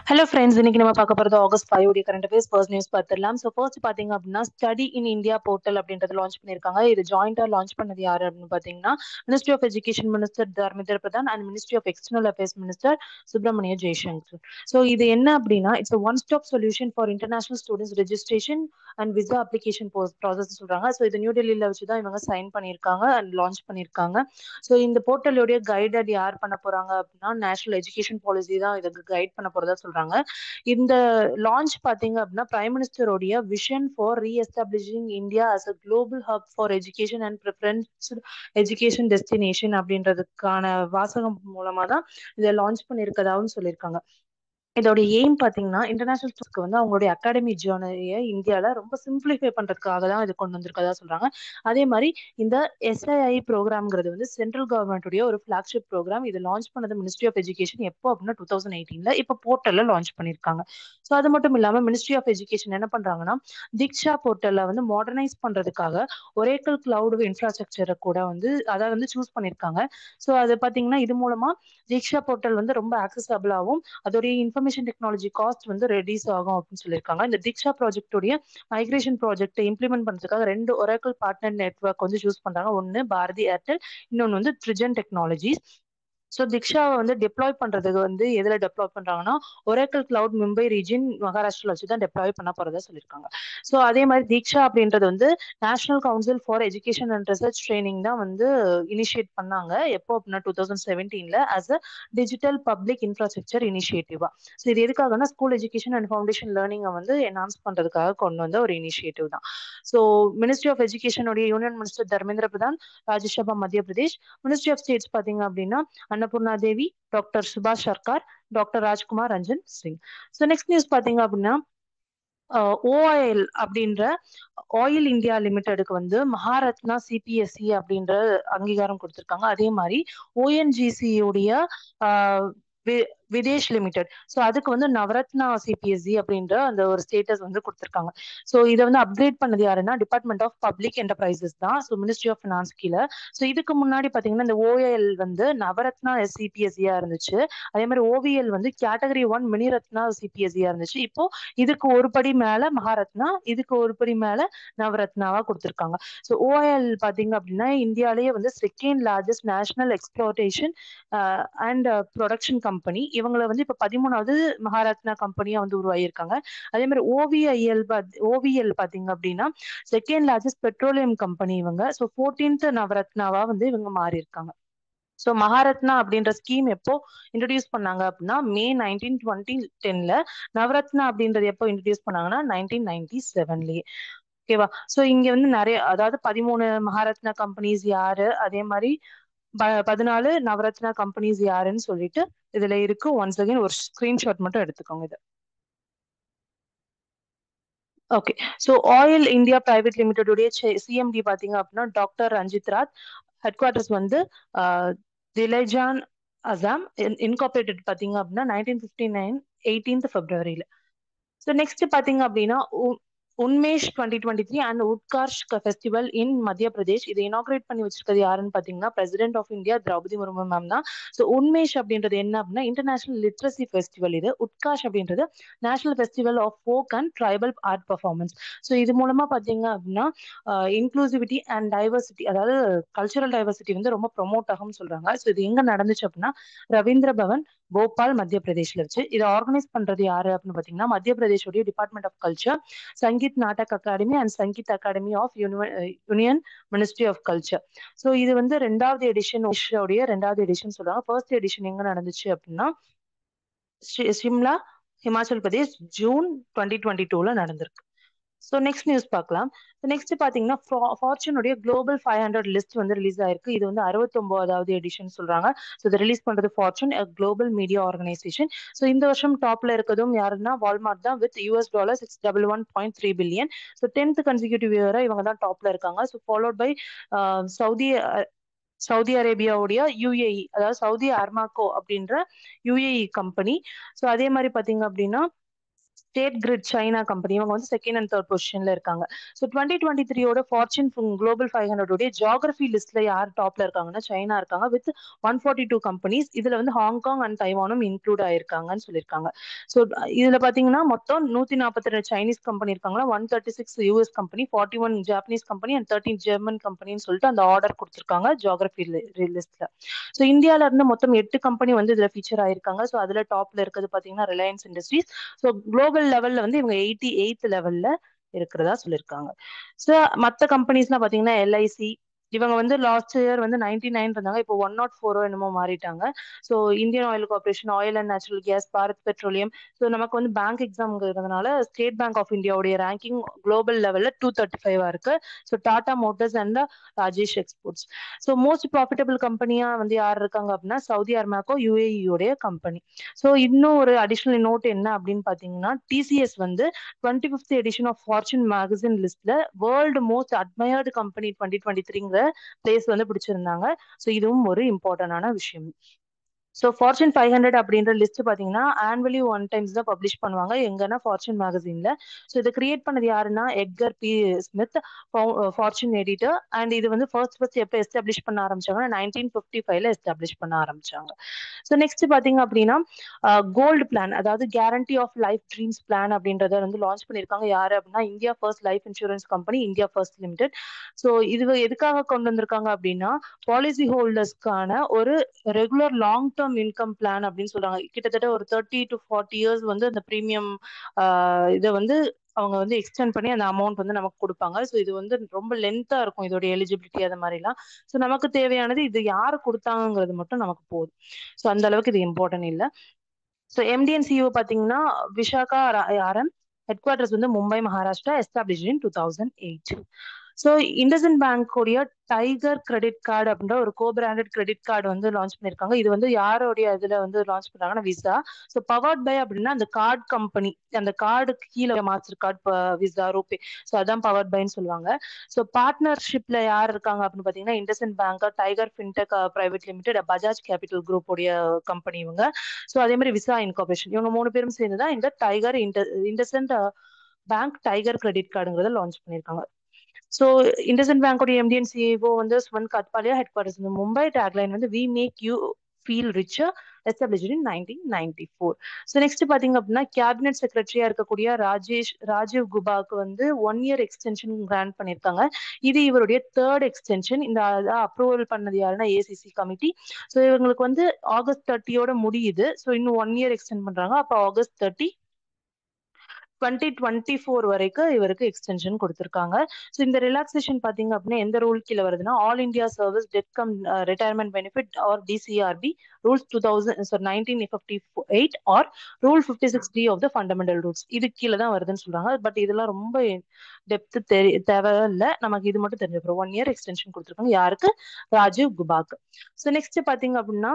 hello friends இன்னைக்கு நம்ம பார்க்க போறது ஆகஸ்ட் ஃபைவ் உடைய கரண்ட் அஃபேர்ஸ் ஃபர்ஸ்ட் நியூஸ் பார்த்துடலாம் ஸோ ஃபர்ஸ்ட் பாத்தீங்க அப்படின்னா ஸ்டடி இன் இந்தியா போர்ட்டல் அப்படின்றது லான்ச் பண்ணியிருக்காங்க இது ஜாயிண்டா லான்ச் பண்ணது யாரு அப்படின்னு பாத்தீங்கன்னா ministry of education minister Dharmendra Pradhan and ministry of external affairs minister Subrahmanyam Jaishankar so இது என்ன அப்படின்னா it's one stop solution for international students registration and visa application process சொல்றாங்க ஸோ இது நியூ டெல்லியில வச்சு தான் இவங்க சைன் பண்ணியிருக்காங்க அண்ட் லான்ச் பண்ணியிருக்காங்க ஸோ இந்த போர்ட்டலுடைய கைடட் யார் பண்ண போறாங்க அப்படின்னா நேஷனல் எஜுகேஷன் பாலிசி தான் இதுக்கு கைட் பண்ண போறதா சொல்றாங்க இந்த லான்ச் பாத்தீங்க அப்படின்னா பிரைம் மினிஸ்டருடைய vision for reestablishing India as a global hub for education and preference education destination அப்படின்றதுக்கான வாசகம் மூலமா தான் இதை லான்ச் பண்ணியிருக்கதாகவும் சொல்லியிருக்காங்க இதோட எய்ம் பாத்தீங்கன்னா இன்டர்நேஷனல் ஸ்டூடெண்ட்ஸ்க்கு வந்து அவங்களுடைய அகாடமி ஜேர்னலியை இந்தியால ரொம்ப சிம்பிளிஃபை பண்றதுக்காக தான் இது கொண்டு வந்திருக்கதா சொல்றாங்க அதே மாதிரி இந்த எஸ்ஐஐ ப்ரோக்ராம்ங்கிறது வந்து சென்ட்ரல் கவர்மெண்ட்டுடைய ஒரு ஃபிளாக்ஷிப் ப்ரோக்ராம் இது லான்ச் பண்ணது மினிஸ்ட்ரி ஆஃப் எஜுகேஷன் எப்போ அப்படின்னா டூ தௌசண்ட் எயிட்டீன்ல இப்போ போர்ட்டல்ல லான்ச் பண்ணிருக்காங்க ஸோ அது மட்டும் இல்லாம மினிஸ்ட்ரி ஆஃப் எஜுகேஷன் என்ன பண்றாங்கன்னா திக்ஷா போர்ட்டல்ல வந்து மாடர்னைஸ் பண்றதுக்காக ஒரேக்கல் கிளவுட் இன்ஃப்ராஸ்ட்ரக்சரை கூட வந்து அதை வந்து சூஸ் பண்ணிருக்காங்க ஸோ அது பாத்தீங்கன்னா இது மூலமா தீக்ஷா போர்ட்டல் வந்து ரொம்ப ஆக்சசபிளாகவும் அதோடைய இன்ஃபர்மேஷன் டெக்னாலஜி காஸ்ட் வந்து ரெடியூஸ் ஆகும் அப்படின்னு சொல்லியிருக்காங்க இந்த தீக்ஷா ப்ராஜெக்டோடைய மைக்ரேஷன் ப்ராஜெக்ட் இம்ப்ளிமெண்ட் பண்றதுக்காக ரெண்டு ஒரேக்கல் பார்ட்னர் நெட்ஒர்க் வந்து சூஸ் பண்றாங்க ஒன்னு பாரதி ஏர்டெல் இன்னொன்னு வந்து ட்ரிஜன் டெக்னாலஜிஸ் ஸோ திக்ஷாவை வந்து டெப்ளாய் பண்றதுக்கு வந்து எதுல டெப்ளாய் பண்றாங்கன்னா ஒரேக்கல் கிளவுட் மும்பை ரீஜன் மகாராஷ்டிரால வச்சு தான் டெப்ளாய் பண்ண போறதா சொல்லியிருக்காங்க ஸோ அதே மாதிரி தீக்ஷா அப்படின்றது வந்து national council for education and research training தான் வந்து இனிஷியேட் பண்ணாங்க எப்போ அப்படின்னா two thousand செவன்டீன்ல as a digital public infrastructure இனிஷியேட்டிவா so இது எதுக்காகனா ஸ்கூல் எஜுகேஷன் அண்ட் ஃபவுண்டேஷன் லேர்னிங்கை வந்து என்ஹான்ஸ் பண்றதுக்காக கொண்டு வந்த ஒரு இனிஷியேட்டிவ் தான் so ministry of எஜுகேஷனுடைய union minister Dharmendra Pradhan Rajya Sabha மத்திய பிரதேஷ் மினிஸ்ட்ரி ஆஃப் ஸ்டேட்ஸ் பாத்தீங்க அப்படின்னா அன்னபூர்ணா தேவி டாக்டர் சுபாஷ் Sarkar doctor Rajkumar Ranjan Singh so next news பாத்தீங்க அப்படின்னா ஓஐஎல் அப்படின்ற ஆயில் இந்தியா லிமிடெடுக்கு வந்து மகாரத்னா சிபிஎஸ்சி அப்படின்ற அங்கீகாரம் கொடுத்திருக்காங்க அதே மாதிரி ஓஎன்ஜிசி உடைய விதேஷ் லிமிடெட் ஸோ அதுக்கு வந்து நவரத்னா சிபிஎஸ்சி அப்படின்ற அந்த ஒரு ஸ்டேட்டஸ் வந்து கொடுத்துருக்காங்க ஸோ இதை வந்து அப்கிரேட் பண்ணது யாருன்னா டிபார்ட்மெண்ட் ஆஃப் பப்ளிக் என்டர்பிரைசஸ் தான் ஸோ மினிஸ்ட்ரி ஆஃப் ஃபினான்ஸ் கீழே ஸோ இதுக்கு முன்னாடி பார்த்தீங்கன்னா இந்த ஓஏஎல் வந்து நவரத்னா சிபிஎஸ்சியா இருந்துச்சு அதே மாதிரி ஓவிஎல் வந்து கேட்டகரி ஒன் மினிரத்னா சிபிஎஸ்சியா இருந்துச்சு இப்போ இதுக்கு ஒரு படி மேல மகாரத்னா இதுக்கு ஒரு படி மேல நவரத்னாவா கொடுத்துருக்காங்க ஸோ ஓஐஎல் பார்த்தீங்க அப்படின்னா இந்தியாலேயே வந்து second largest national exploration and production company இவங்களை வந்து இப்ப பதிமூணாவது மகாரத்னா கம்பெனியா வந்து உருவாகியிருக்காங்க அதே மாதிரி ஓவிஐஎல் ஓவிஎல் பாத்தீங்க அப்படின்னா செகண்ட் லார்ஜஸ்ட் பெட்ரோலியம் கம்பெனி இவங்க ஸோ ஃபோர்டீன்த் நவரத்னாவா வந்து இவங்க மாறி இருக்காங்க ஸோ மகாரத்னா அப்படின்ற ஸ்கீம் எப்போ இன்ட்ரடியூஸ் பண்ணாங்க அப்படின்னா மே நைன்டீன் டுவெண்ட்டி டென்ல நவரத்னா அப்படின்றது எப்போ இன்ட்ரடியூஸ் பண்ணாங்கன்னா நைன்டீன் நைன்டி செவன்லயே ஓகேவா ஸோ இங்க வந்து நிறைய அதாவது பதிமூணு மகாரத்னா கம்பெனிஸ் யாரு அதே மாதிரி பதினாலு நவரத்னா கம்பெனிஸ் யாருன்னு சொல்லிட்டு இதுல இருக்கு ஒன்ஸ் அகைன் ஒரு ஸ்கிரீன்ஷாட் மட்டும் எடுத்துக்கோங்க இது okay so oil India private லிமிடெடுடைய சிஎம்டி பாத்தீங்க அப்படின்னா doctor Ranjit Rath headquarters வந்து திலேஜான் அசாம் இன்கார்பரேட்டட் பாத்தீங்க அப்படின்னா நைன்டீன் பிப்டி நைன் எயிட்டீன்த் பிப்ரவரியில ஸோ நெக்ஸ்ட் பாத்தீங்க அப்படின்னா Unmesh twenty twenty three and Utkarsh festival in Madhya Pradesh இதை இனாகிரேட் பண்ணி வச்சிருக்கிறது யாருன்னு பாத்தீங்கன்னா president of India Droupadi Murmu ma'am தான் ஸோ உன்மேஷ் அப்படின்றது என்ன அப்படின்னா இன்டர்நேஷனல் லிட்ரஸி ஃபெஸ்டிவல் இது உட்காஷ் அப்படின்றது national festival of folk and tribal art performance so இது மூலமா பாத்தீங்க அப்படின்னா இன்க்ளூசிவிட்டி அண்ட் டைவர்சிட்டி அதாவது கல்ச்சுரல் டைவர்சிட்டி வந்து ரொம்ப ப்ரொமோட் ஆகும்னு சொல்றாங்க ஸோ இது எங்க நடந்துச்சு அப்படின்னா ரவீந்திர பவன் போபால் மத்திய பிரதேஷ்ல வச்சு இதை ஆர்கனைஸ் பண்றது யாரு அப்படின்னு பாத்தீங்கன்னா மத்திய பிரதேஷோடைய department of culture Sangeet Natak Akademi and Sangeet Akademi of union ministry of culture so இது வந்து ரெண்டாவது எடிஷன் உடைய ரெண்டாவது எடிஷன் சொல்றாங்க ஃபர்ஸ்ட் எடிஷன் எங்க நடந்துச்சு அப்படின்னா Shimla Himachal Pradesh June twenty twenty டூல நடந்திருக்கு ஸோ நெக்ஸ்ட் நியூஸ் பார்க்கலாம் நெக்ஸ்ட் பாத்தீங்கன்னா ஃபார்ச்சுனுடைய குளோபல் ஃபைவ் ஹண்ட்ரட் லிஸ்ட் வந்து ரிலீஸ் ஆயிருக்கு இது வந்து அறுபத்தொன்பதாவது எடிஷன் சொல்றாங்க ஸோ இதை ரிலீஸ் பண்றது Fortune global media organisation so இந்த வருஷம் டாப்ல இருக்கிறதும் யாருன்னா வால்மார்ட் தான் with US dollar six double one point three billion so tenth consecutive இயரா இவங்க தான் டாப்ல இருக்காங்க so followed by Saudi Saudi அரேபியாவுடைய UAE அதாவது சவுதி அர்மாக்கோ அப்படின்ற யுஏஇ கம்பெனி ஸோ அதே மாதிரி பாத்தீங்க அப்படின்னா ஸ்டேட் கிரிட் சைனா கம்பெனி இவங்க வந்து செகண்ட் அண்ட் தேர்ட் பொசிஷன்ல இருக்காங்க ஸோ டுவெண்ட்டி டுவெண்ட்டி த்ரீயோட ஃபார்ச்சூன் குளோபல் ஃபைவ் ஹண்ட்ரடோடைய ஜியாகிரபி லிஸ்ட்ல யார் டாப்ல இருக்காங்கன்னா சைனா இருக்காங்க with one forty two companies இதுல வந்து ஹாங்காங் அண்ட் தைவானும் இன்க்ளூட் ஆயிருக்காங்கன்னு சொல்லியிருக்காங்க ஸோ இதுல பாத்தீங்கன்னா மொத்தம் நூத்தி நாற்பத்தி ரெண்டு சைனீஸ் கம்பெனி இருக்காங்களா one thirty six US company forty one Japanese company and thirteen German கம்பெனின்னு சொல்லிட்டு அந்த ஆர்டர் கொடுத்துருக்காங்க ஜியாகிரபி லிஸ்ட்ல ஸோ இந்தியால இருந்து மொத்தம் எட்டு கம்பெனி வந்து இதுல ஃபீச்சர் ஆயிருக்காங்க ஸோ அதுல டாப்ல இருக்கிறது பாத்தீங்கன்னா ரிலையன்ஸ் இண்டஸ்ட்ரீஸ் ஸோ குளோபல் லெவல்ல வந்து இவங்க எயிட்டி எயித் லெவல்ல இருக்கிறதா சொல்லியிருக்காங்க ஸோ மற்ற கம்பெனிஸ்லாம் பாத்தீங்கன்னா எல்ஐசி இவங்க வந்து லாஸ்ட் இயர் வந்து நைன்டி நைன் இருந்தாங்க இப்போ ஒன் நாட் ஃபோரோ என்னமோ மாறிட்டாங்க so Indian oil corporation oil and natural gas Bharat petroleum so நமக்கு வந்து பேங்க் எக்ஸாம்ங்கிறதுனால ஸ்டேட் பேங்க் ஆஃப் இந்தியாவுடைய ரேங்கிங் குளோபல் லெவல்ல டூ தேர்ட்டி ஃபைவா இருக்கு so Tata motors and Rajesh exports so most profitable கம்பெனியா வந்து யார் இருக்காங்க அப்படின்னா சவுதி அர்மாக்கோ யூஏஇயோடைய கம்பெனி ஸோ இன்னும் ஒரு அடிஷ்னல் நோட் என்ன அப்படின்னு பாத்தீங்கன்னா டிசிஎஸ் வந்து twenty fifth edition of Fortune magazine லிஸ்ட்ல world most admired company twenty twenty த்ரீங்கிற பிளேஸ் வந்து பிடிச்சிருந்தாங்க ஸோ இதுவும் ஒரு இம்பார்ட்டன்டான விஷயம் ஸோ ஃபார்ச்சூன் ஃபைவ் ஹண்ட்ரட் அப்படின்ற லிஸ்ட் பார்த்தீங்கன்னா ஆனுவலி ஒன் டைம்ஸ் தான் பப்ளிஷ் பண்ணுவாங்க எங்கன்னா ஃபார்ச்சூன் மேகசின்ல ஸோ இதை கிரியேட் பண்ணது யாருன்னா Edgar B Smith Fortune editor and இது வந்து ஃபர்ஸ்ட் ஃபர்ஸ்ட் எப்போ எஸ்டாப்ளிஷ் பண்ண ஆரம்பிச்சாங்கன்னா நைன்டீன் ஃபிஃப்டி ஃபைவ்ல எஸ்டாப்ளிஷ் பண்ண ஆரம்பிச்சாங்க ஸோ நெக்ஸ்ட் பார்த்தீங்க அப்படின்னா கோல்டு பிளான் அதாவது guarantee of life dreams plan அப்படின்றத வந்து லான்ச் பண்ணியிருக்காங்க யாரு அப்படின்னா India first life insurance company India first limited so இது எதுக்காக கொண்டு வந்திருக்காங்க அப்படின்னா பாலிசி ஹோல்டர்ஸ்க்கான ஒரு regular long term income plan அப்படின்னு சொல்றாங்க கிட்டத்தட்ட ஒரு தேர்ட்டி டு ஃபார்ட்டி இயர்ஸ் வந்து அந்த ப்ரீமியம் இதை வந்து அவங்க வந்து எக்ஸ்டெண்ட் பண்ணி அந்த அமௌண்ட் வந்து நமக்கு கொடுப்பாங்க ஸோ இது வந்து ரொம்ப லென்த்தா இருக்கும் இதோட எலிஜிபிலிட்டி அது மாதிரிலாம் ஸோ நமக்கு தேவையானது இது யார் கொடுத்தாங்கிறது மட்டும் நமக்கு போதும் ஸோ அந்த அளவுக்கு இது இம்பார்ட்டன்ட் இல்லை ஸோ எம்டிஎன் சிஓ பார்த்தீங்கன்னா விஷாகா ஆர்எம் ஹெட் குவார்டர்ஸ் வந்து Mumbai Maharashtra establish in two thousand eight so IndusInd பேங்கோடைய டைகர் கிரெடிட் கார்டு அப்படின்ற ஒரு கோ பிராண்டட் கிரெடிட் கார்டு வந்து லான்ச் பண்ணிருக்காங்க இது வந்து யாரோடைய இதுல வந்து லான்ச் பண்ணாங்கன்னா விசா ஸோ பவர்ட் பை அப்படின்னா அந்த கார்டு கம்பெனி அந்த கார்டுக்கு கீழே Mastercard Visa RuPay so அதான் பவர்ட் பைன்னு சொல்லுவாங்க ஸோ பார்ட்னர்ஷிப்ல யார் இருக்காங்க அப்படின்னு பாத்தீங்கன்னா IndusInd bank tiger fintech private limited Bajaj capital group உடைய கம்பெனி இவங்க ஸோ அதே மாதிரி விசா இன்கார்பரேஷன் இவங்க மூணு பேரும் சேர்ந்து தான் இந்த tiger IndusInd bank tiger credit கார்டுங்கிறத லான்ச் பண்ணியிருக்காங்க ஸோ இண்டசன் பேங்கோட எம்டிஎன் சிஓ வந்து சுமன் கத்பாலியா ஹெட் குவார்டர்ஸ் வந்து மும்பை டேக்லைன் வந்து we make you feel richer established in nineteen ninety four so next பாத்தீங்க அப்படின்னா கேபினெட் செக்ரட்டரியா இருக்கக்கூடிய ராஜேஷ் ராஜீவ் குபாக்கு வந்து ஒன் இயர் எக்ஸ்டென்ஷன் கிராண்ட் பண்ணியிருக்காங்க இது இவருடைய தேர்ட் எக்ஸ்டென்ஷன் இந்த அப்ரூவல் பண்ணது யாருன்னா ஏசிசி கமிட்டி ஸோ இவங்களுக்கு வந்து ஆகஸ்ட் தேர்ட்டியோட முடியுது ஸோ இன்னும் ஒன் இயர் எக்ஸ்டெண்ட் பண்றாங்க அப்போ August thirty twenty twenty four வரைக்கும் இவருக்கு எக்ஸ்டென்ஷன் கொடுத்துருக்காங்க ஸோ இந்த ரிலாக்ஸேஷன் பார்த்தீங்க அப்படின்னா எந்த ரூல் கீழே வருதுன்னா all India service death cum retirement benefit or DCRB rules two thousand sir nineteen fifty eight or rule fifty six D of the fundamental rules இது கீழே தான் வருதுன்னு சொல்றாங்க பட் இதெல்லாம் ரொம்ப டெப்த் தெரி தேவையில்லை நமக்கு இது மட்டும் தெரிஞ்சுக்கிறோம் ஒன் இயர் எக்ஸ்டென்ஷன் கொடுத்துருக்காங்க யாருக்கு ராஜீவ் குபாக்கு ஸோ நெக்ஸ்ட் பார்த்தீங்க அப்படின்னா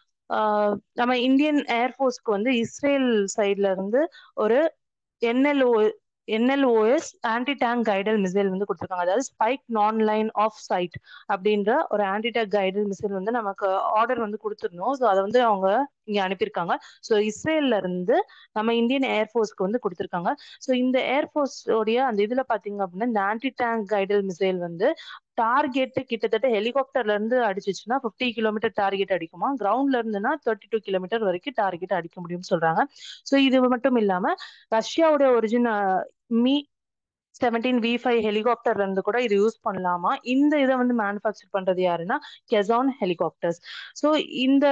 நம்ம இந்தியன் ஏர்ஃபோர்ஸ்க்கு வந்து இஸ்ரேல் சைட்ல இருந்து ஒரு NLO NLOS anti tank guided missile வந்து கொடுத்துருக்காங்க அதாவது ஸ்பைக் நான் லைன் ஆஃப் சைட் அப்படின்ற ஒரு ஆன்டி டேங்க் கைடல் மிசைல் வந்து நமக்கு ஆர்டர் வந்து கொடுத்துருந்தோம் ஸோ அதை வந்து அவங்க இங்க அனுப்பியிருக்காங்க ஸோ இஸ்ரேல்ல இருந்து நம்ம இந்தியன் ஏர்ஃபோர்ஸ்க்கு வந்து கொடுத்துருக்காங்க ஸோ இந்த ஏர்ஃபோர்ஸோடைய அந்த இதுல பாத்தீங்க அப்படின்னா இந்த ஆன்டி டேங்க் கைடல் மிசைல் வந்து டார்கெட் கிட்டத்தட்ட ஹெலிகாப்டர்ல இருந்து அடிச்சிச்சுன்னா பிப்டி கிலோமீட்டர் டார்கெட் அடிக்குமா கிரவுண்ட்ல இருந்துன்னா தேர்ட்டி டூ கிலோமீட்டர் வரைக்கும் டார்கெட் அடிக்க முடியும்னு சொல்றாங்க ஸோ இது மட்டும் இல்லாம ரஷ்யாவுடைய origin Mi seventeen V five ஹெலிகாப்டர்ல இருந்து கூட இது யூஸ் பண்ணலாமா இந்த இதை வந்து மேனுஃபேக்சர் பண்றது யாருன்னா கெசான் ஹெலிகாப்டர்ஸ் ஸோ இந்த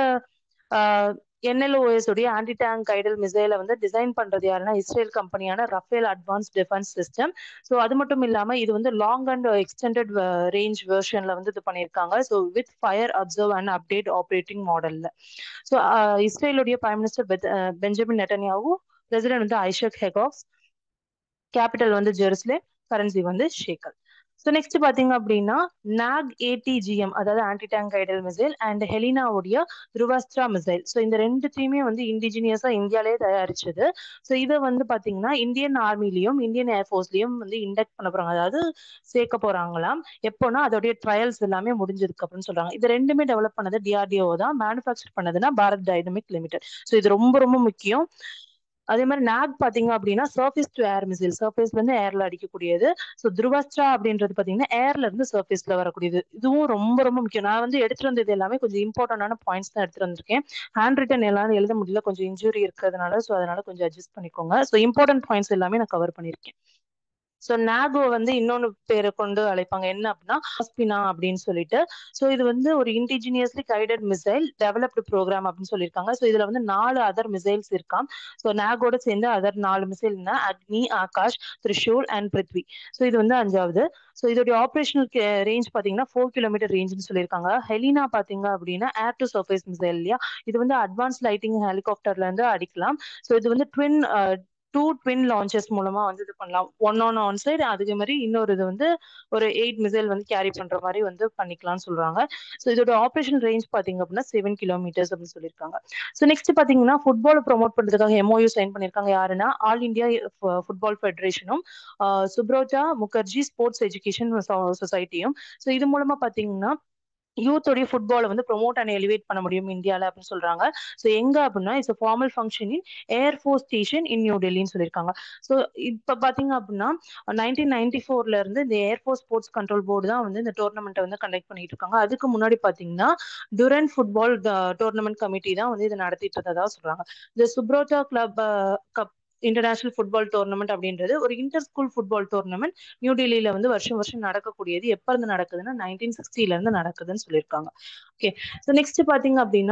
என்எல்ஓஎஸ் உடைய ஆன்டி டேங்க் கைடல் மிசைலை வந்து டிசைன் பண்றது யாருன்னா இஸ்ரேல் கம்பெனியான Rafael advance defence system so அது மட்டும் இல்லாம இது வந்து லாங் அண்ட் எக்ஸ்டெண்டட் ரேஞ்ச் வெர்ஷன்ல வந்து இது பண்ணியிருக்காங்க so with fire observe and update operating மாடல்ல ஸோ இஸ்ரேலுடைய பிரைம் மினிஸ்டர் பெஞ்சமின் நெட்டன்யாவும் பிரசிடென்ட் வந்து ஐஷக் ஹெகாக்ஸ் கேபிட்டல் வந்து ஜெருசலேம் கரன்சி வந்து ஷேக்கல் ஸோ நெக்ஸ்ட் பாத்தீங்க அப்படின்னா நாக் ஏடிஜிஎம் அதாவது anti tank guided missile and ஹெலினாவுடைய துருவாஸ்ட்ரா மிசைல் ஸோ இந்த ரெண்டுத்தையுமே வந்து இண்டிஜினியஸா இந்தியாலே தயாரிச்சது ஸோ இதை வந்து பாத்தீங்கன்னா இந்தியன் ஆர்மிலையும் இந்தியன் ஏர்ஃபோர்ஸ்லயும் வந்து இண்டக்ட் பண்ண போறாங்க அதாவது சேர்க்க போறாங்களாம் எப்போனா அதோடைய ட்ரையல்ஸ் எல்லாமே முடிஞ்சதுக்கு அப்படின்னு சொல்றாங்க இது ரெண்டுமே டெவலப் பண்ணது டிஆர்டிஓ தான் மேனுஃபேக்சர் பண்ணதுன்னா பாரத் டைனமிக் லிமிடெட் ஸோ இது ரொம்ப ரொம்ப முக்கியம் அதே மாதிரி நாக் பாத்தீங்க அப்படின்னா சர்ஃபேஸ் டு ஏர் மிசைல் சர்ஃபேஸ்ல இருந்து ஏர்ல அடிக்கக்கூடியது ஸோ துருவாஸ்ட்ரா அப்படின்றது பாத்தீங்கன்னா ஏர்ல இருந்து சர்ஃபேஸ்ல வரக்கூடியது இதுவும் ரொம்ப ரொம்ப முக்கியம் நான் வந்து எடுத்துட்டு வந்தது எல்லாமே கொஞ்சம் இம்பார்ட்டன்டான பாயிண்ட்ஸ் தான் எடுத்துட்டு வந்திருக்கேன் ஹேண்ட் ரிட்டன் எல்லாம் எழுத முடியல கொஞ்சம் இன்ஜுரி இருக்கிறதுனால ஸோ அதனால கொஞ்சம் அட்ஜஸ்ட் பண்ணிக்கோங்க ஸோ இம்பார்ட்டன்ட் பாயிண்ட்ஸ் எல்லாமே நான் கவர் பண்ணியிருக்கேன் ஸோ நாகோ வந்து இன்னொன்னு பேரை கொண்டு அழைப்பாங்க என்ன அப்படின்னா ஹாஸ்பினா அப்படின்னு சொல்லிட்டு ஸோ இது வந்து ஒரு indigenously guided missile developed programme அப்படின்னு சொல்லியிருக்காங்க ஸோ இதுல வந்து நாலு அதர் மிசைல்ஸ் இருக்காம் ஸோ நாகோட சேர்ந்து அதர் நாலு மிசைல்னா அக்னி ஆகாஷ் த்ரிஷூல் அண்ட் பிருத்வி ஸோ இது வந்து அஞ்சாவது ஸோ இதோடைய ஆப்ரேஷனல் ரேஞ்ச் பார்த்தீங்கன்னா ஃபோர் கிலோமீட்டர் ரேஞ்சுன்னு சொல்லியிருக்காங்க ஹெலினா பார்த்தீங்க அப்படின்னா ஏர் டு சர்ஃபேஸ் மிசைல் இல்லையா இது வந்து அட்வான்ஸ் லைட்டிங் ஹெலிகாப்டர்ல இருந்து அடிக்கலாம் ஸோ இது வந்து ட்வின் டூ ட்வின் லான்ச்சஸ் மூலமா வந்து இது பண்ணலாம் ஒன் ஆன் ஆன் சைடு அதுக்கு மாதிரி இன்னொரு இது வந்து ஒரு எயிட் மிசைல் வந்து கேரி பண்ற மாதிரி வந்து பண்ணிக்கலாம்னு சொல்றாங்க ஸோ இதோட ஆப்ரேஷன் ரேஞ்ச் பாத்தீங்க அப்படின்னா செவன் கிலோமீட்டர்ஸ் அப்படின்னு சொல்லியிருக்காங்க ஸோ நெக்ஸ்ட் பாத்தீங்கன்னா ஃபுட்பால் ப்ரொமோட் பண்றதுக்காக எம்ஓயூ சைன் பண்ணிருக்காங்க யாருன்னா ஆல் இந்தியா ஃபுட்பால் ஃபெடரேஷனும் சுப்ரோஜா முகர்ஜி ஸ்போர்ட்ஸ் எஜுகேஷன் சொசைட்டியும் ஸோ இது மூலமா பாத்தீங்கன்னா யூத்தோடைய ஃபுட்பாலை வந்து ப்ரொமோட் அண்ட் எலிவேட் பண்ண முடியும் இந்தியாவில் அப்படின்னு சொல்றாங்க ஸோ எங்க அப்படின்னா it's formal function in air force station in new டெல்லின்னு சொல்லியிருக்காங்க ஸோ இப்போ பார்த்தீங்க அப்படின்னா நைன்டீன் நைன்டி ஃபோர்ல இருந்து இந்த ஏர்ஃபோர்ஸ் ஸ்போர்ட்ஸ் கண்ட்ரோல் போர்டு தான் வந்து இந்த டோர்னமெண்ட்டை வந்து கண்டக்ட் பண்ணிட்டு இருக்காங்க அதுக்கு முன்னாடி பார்த்தீங்கன்னா டுரன் ஃபுட்பால் டோர்னமெண்ட் கமிட்டி தான் வந்து இதை நடத்திட்டு இருந்ததா சொல்றாங்க இந்த Subroto club cup international football tournament அப்படின்றது ஒரு inter school football tournament new டெல்லியில வந்து வருஷம் வருஷம் நடக்கக்கூடியது எப்ப இருந்து நடக்குதுன்னா நைன்டீன் சிக்ஸ்டில இருந்து நடக்குதுன்னு சொல்லியிருக்காங்க ஓகே ஸோ நெக்ஸ்ட் பாத்தீங்க அப்படின்னா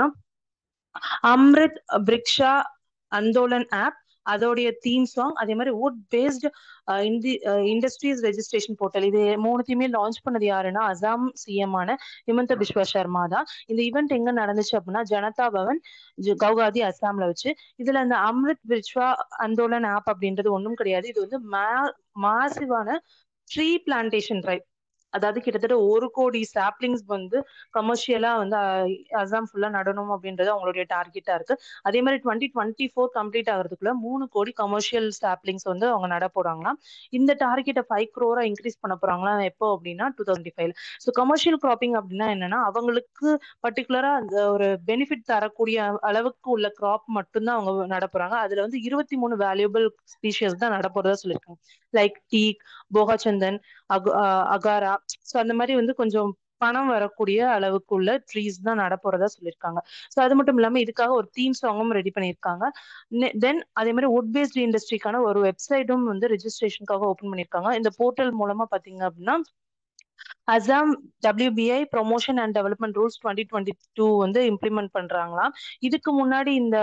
அம்ரித் பிரிக்ஷா அந்தோலன் ஆப் அதோடைய தீம் சாங் அதே மாதிரி வுட் பேஸ்டு இந்தி இண்டஸ்ட்ரீஸ் ரெஜிஸ்ட்ரேஷன் போர்ட்டல் இது மூணுத்தையுமே லான்ச் பண்ணது யாருன்னா அசாம் சிஎம் ஆன ஹிமந்த பிஸ்வா சர்மா தான் இந்த ஈவெண்ட் எங்க நடந்துச்சு அப்படின்னா ஜனதா பவன் கவுகாதி அசாம்ல வச்சு இதுல இந்த அம்ரித் பிஸ்வா அந்தோலன் ஆப் அப்படின்றது ஒன்றும் கிடையாது இது வந்து மா மாசிவான ட்ரீ பிளான்டேஷன் ட்ரைவ் அதாவது கிட்டத்தட்ட ஒரு கோடி சாப்லிங்ஸ் வந்து கமர்ஷியலா வந்து அசாம் ஃபுல்லா நடணும் அப்படின்றது அவங்களுடைய டார்கெட்டா இருக்கு அதே மாதிரி டுவெண்ட்டி டுவெண்ட்டி ஃபோர் கம்ப்ளீட் ஆகிறதுக்குள்ள மூணு கோடி கமர்ஷியல் சாப்லிங்ஸ் வந்து அவங்க நட போறாங்களாம் இந்த டார்கெட்டை ஃபைவ் க்ரோரா இன்க்ரீஸ் பண்ண போறாங்களா எப்போ அப்படின்னா டூ தௌசண்ட் ஃபைவ்ல ஸோ கமர்ஷியல் கிராப்பிங் அப்படின்னா என்னன்னா அவங்களுக்கு பர்டிகுலரா அந்த ஒரு பெனிஃபிட் தரக்கூடிய அளவுக்கு உள்ள கிராப் மட்டும்தான் அவங்க நட போறாங்க அதுல வந்து இருபத்தி மூணு வேல்யூபிள் ஸ்பீஷியஸ் தான் நட போறதா சொல்லியிருக்காங்க லைக் டீக் போகாச்சந்தன் அகாரா ஸோ அந்த மாதிரி வந்து கொஞ்சம் பணம் வரக்கூடிய அளவுக்கு உள்ள ட்ரீஸ் தான் நட போறதா சொல்லியிருக்காங்க ஸோ அது மட்டும் இல்லாம இதுக்காக ஒரு தீம் சாங்கும் ரெடி பண்ணியிருக்காங்க தென் அதே மாதிரி வுட் பேஸ்ட் இண்டஸ்ட்ரிக்கான ஒரு வெப்சைட்டும் வந்து ரெஜிஸ்ட்ரேஷனுக்காக ஓப்பன் பண்ணியிருக்காங்க இந்த போர்ட்டல் மூலமா பாத்தீங்க அப்படின்னா Assam WBI promotion and development rules twenty twenty two வந்து இம்ப்ளிமெண்ட் பண்றாங்களாம் இதுக்கு முன்னாடி இந்த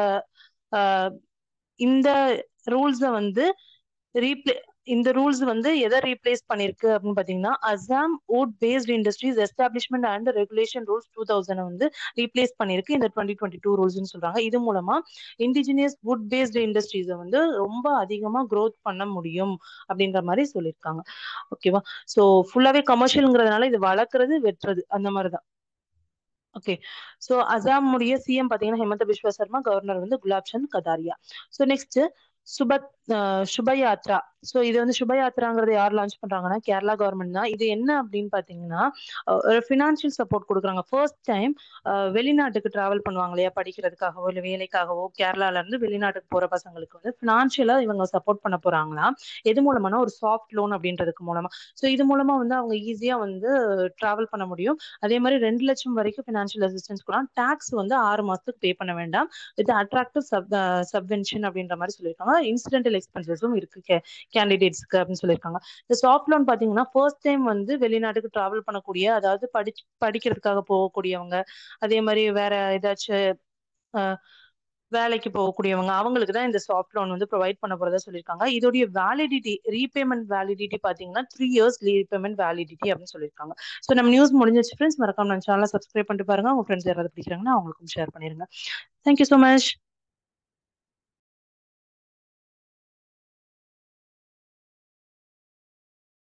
இந்த ரூல்ஸை வந்து ரீப்ளே இந்த ரூல்ஸ் வந்து எதை ரீப்ளேஸ் பண்ணிருக்கு அப்படின்னு பாத்தீங்கன்னா Assam wood based industries establishment and regulation rules two thousand வந்து ரீப்ளேஸ் பண்ணிருக்கு இந்த டுவெண்ட்டி டுவெண்ட்டி டூ ரூல்ஸ்னு சொல்றாங்க இது மூலமா இண்டிஜினியஸ் வுட் பேஸ்ட் இண்டஸ்ட்ரீஸை வந்து ரொம்ப அதிகமா க்ரோத் பண்ண முடியும் அப்படின்ற மாதிரி சொல்லியிருக்காங்க ஓகேவா ஸோ ஃபுல்லாவே கமர்ஷியல்ங்கிறதுனால இது வளர்க்குறது வெட்டுறது அந்த மாதிரிதான் ஓகே ஸோ அசாம் உடைய சிஎம் பாத்தீங்கன்னா ஹெமந்த பிஸ்வா சர்மா கவர்னர் வந்து குலாப் சந்த் கதாரியா ஸோ நெக்ஸ்ட் சுபத் சுபயாத்ரா ஸோ இது வந்து சுபயாத்ராங்கிறது யார் லான்ச் பண்றாங்கன்னா கேரளா கவர்மெண்ட் தான் இது என்ன அப்படின்னு பாத்தீங்கன்னா ஒரு ஃபினான்ஷியல் சப்போர்ட் கொடுக்குறாங்க ஃபர்ஸ்ட் டைம் வெளிநாட்டுக்கு டிராவல் பண்ணுவாங்க இல்லையா படிக்கிறதுக்காகவோ இல்லை வேலைக்காகவோ கேரளால இருந்து வெளிநாட்டுக்கு போற பசங்களுக்கு வந்து ஃபினான்ஷியலா இவங்க சப்போர்ட் பண்ண போறாங்களா எது மூலமானா ஒரு சாஃப்ட் லோன் அப்படின்றதுக்கு மூலமா ஸோ இது மூலமா வந்து அவங்க ஈஸியா வந்து டிராவல் பண்ண முடியும் அதே மாதிரி ரெண்டு லட்சம் வரைக்கும் ஃபினான்ஷியல் அசிஸ்டன்ஸ் கொடுக்கலாம் டாக்ஸ் வந்து ஆறு மாசத்துக்கு பே பண்ண வேண்டாம் வித் அட்ராக்டிவ் சப் சப்வென்ஷன் அப்படின்ற மாதிரி சொல்லியிருக்காங்க இன்சிடென்டல் எக்ஸ்பென்சஸும் இருக்கு கேண்டிடேட்ஸ்க்கு அப்படின்னு சொல்லியிருக்காங்க இந்த சாஃப்ட் லோன் பாத்தீங்கன்னா ஃபர்ஸ்ட் டைம் வந்து வெளிநாட்டுக்கு டிராவல் பண்ணக்கூடிய அதாவது படி படிக்கிறதுக்காக போகக்கூடியவங்க அதே மாதிரி வேற ஏதாச்சும் வேலைக்கு போகக்கூடியவங்க அவங்களுக்கு தான் இந்த சாஃப்ட் லோன் வந்து ப்ரொவைட் பண்ண போறதா சொல்லியிருக்காங்க இதோடைய வேலிடிட்டி ரீபேமெண்ட் வேலிடிட்டி பாத்தீங்கன்னா த்ரீ இயர்ஸ் ரீபேமெண்ட் வேலிடிட்டி அப்படின்னு சொல்லியிருக்காங்க ஸோ நம்ம நியூஸ் முடிஞ்சிச்சு ஃப்ரெண்ட்ஸ் மறக்காம நம்ம சேனலை சப்ஸ்கிரைப் பண்ணிட்டு பாருங்க உங்க ஃப்ரெண்ட்ஸ் யாராவது பிடிக்கிறாங்கன்னா அவங்களுக்கும் ஷேர் பண்ணிருங்க தேங்க்யூ ஸோ மச்